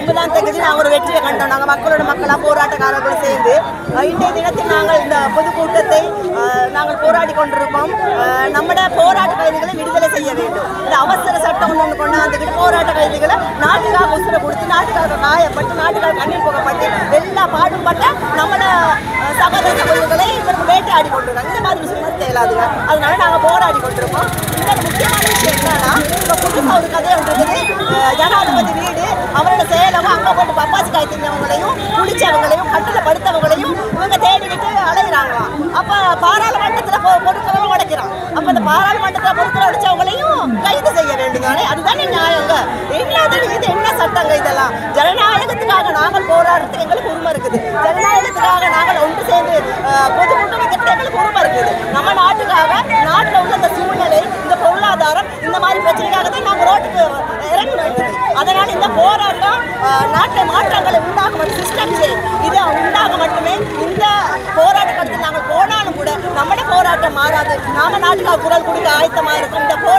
ஒன்பதாம் தேதி நாங்கள் ஒரு வெற்றியை கண்டோம் நாங்கள் மக்களோட மக்களாக போராட்டக்காரர்கள் சேர்ந்து அஹ், இன்றைய தினத்தில் நாங்கள் இந்த பொதுக்கூட்டத்தை அஹ், நாங்கள் போராடி கொண்டிருக்கோம் அஹ், நம்முடைய போராட்ட கைதிகளை விடுதலை செய்ய வேண்டும் இந்த அவசர சட்டம் ஒன்று ஒன்று கொண்டாந்துக்கிட்டு போராட்ட கைதிகளை நாட்டுக்காக உசுர கொடுத்து நாட்டுக்காக காயப்பட்டு நாட்டுக்காக கண்ணீர் போகப்பட்டு எல்லா பாடுபட்ட நம்மள அஹ், சகோதர சகோதரிகளை இவருக்கு வேட்டையாடி கொண்டிருக்காங்க இந்த மாதிரி விஷயம் தேலாதுங்க அதனால நாங்கள் போராடி கொண்டிருக்கோம் இந்த முக்கியமான விஷயம் என்னன்னா இப்போ புதுசாக ஒரு கதை ஒன்று இருக்குது அஹ், ஜனாதிபதி வீடு அவரோட சேலம் அங்கே போட்டு பப்பாசி காய் தின்னவங்களையும் குளிச்சவங்களையும் கட்டில் படுத்தவங்களையும் இவங்க தேடிக்கிட்டு அலைகிறாங்களாம் அப்போ பாராளுமன்றத்தில் பொருட்களை உடைக்கிறான் அப்போ இந்த பாராளுமன்றத்தில் பொருட்களை உடைச்சவங்களையும் கைது செய்ய வேண்டும் தானே அதுதானே நியாயங்க என்னது இது என்ன சட்டங்க இதெல்லாம் ஜனநாயகத்துக்காக நாங்கள் போராடுறதுக்கு எங்களுக்கு உரிமை இருக்குது ஜனநாயகத்துக்காக நாங்கள் ஒன்று சேர்ந்து அஹ், பொது முன்னெடுக்கிறதுக்கு எங்களுக்கு உரிமை இருக்குது நம்ம நாட்டுக்காக நாட்டில் உள்ள இந்த சூழ்நிலை இந்த பொருளாதாரம் இந்த மாதிரி பிரச்சனைக்காக தான் நாங்கள் ரோட்டுக்கு இறங்க வேண்டியது அதனால இந்த போராட்டம் அஹ், நாட்டில் மாற்றங்களை உண்டாக மட்டும் சிஸ்டம் சேஞ்ச் இது உண்டாக மட்டுமே இந்த போராட்ட கடத்தில் நாங்கள் போனாலும் கூட நம்மட போராட்டம் மாறாது நாம நாட்டுக்காக குரல் கொடுக்க ஆயத்தமாக இருக்கும் இந்த